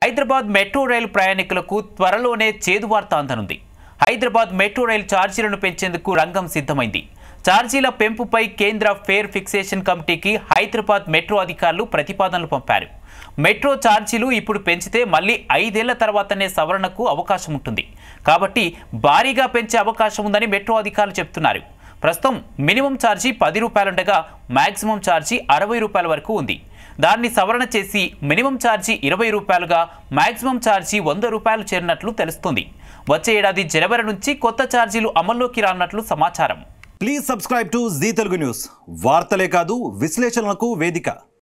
Hyderabad metro రైలు ప్రయాణికులకు త్వరలోనే చేదు వార్త అందనుంది హైదరాబాద్ మెట్రో రైలు ఛార్జీలను పెంచేందుకు రంగం సిద్ధమైంది ఛార్జీల పెంపుపై కేంద్ర ఫేర్ ఫిక్సేషన్ కమిటీకి హైదరాబాద్ మెట్రో అధికారులు ప్రతిపాదనలు పంపారు మెట్రో ఛార్జీలు ఇప్పుడు పెంచితే మళ్ళీ ఐదేళ్ల తర్వాతనే సవరణకు అవకాశం ఉంటుంది కాబట్టి భారీగా పెంచే అవకాశం ఉందని మెట్రో అధికారులు చెప్తున్నారు ప్రస్తుతం మినిమం ఛార్జీ పది రూపాయలుండగా మాక్సిమం ఛార్జీ అరవై రూపాయల వరకు ఉంది దాన్ని సవరణ చేసి మినిమం ఛార్జీ ఇరవై రూపాయలుగా మాక్సిమం ఛార్జీ వంద రూపాయలు చేరినట్లు తెలుస్తుంది వచ్చే ఏడాది జనవరి నుంచి కొత్త ఛార్జీలు అమల్లోకి రానున్నట్లు సమాచారం please subscribe to Zee Telugu news వార్తలే కాదు విశ్లేషణలకు వేదిక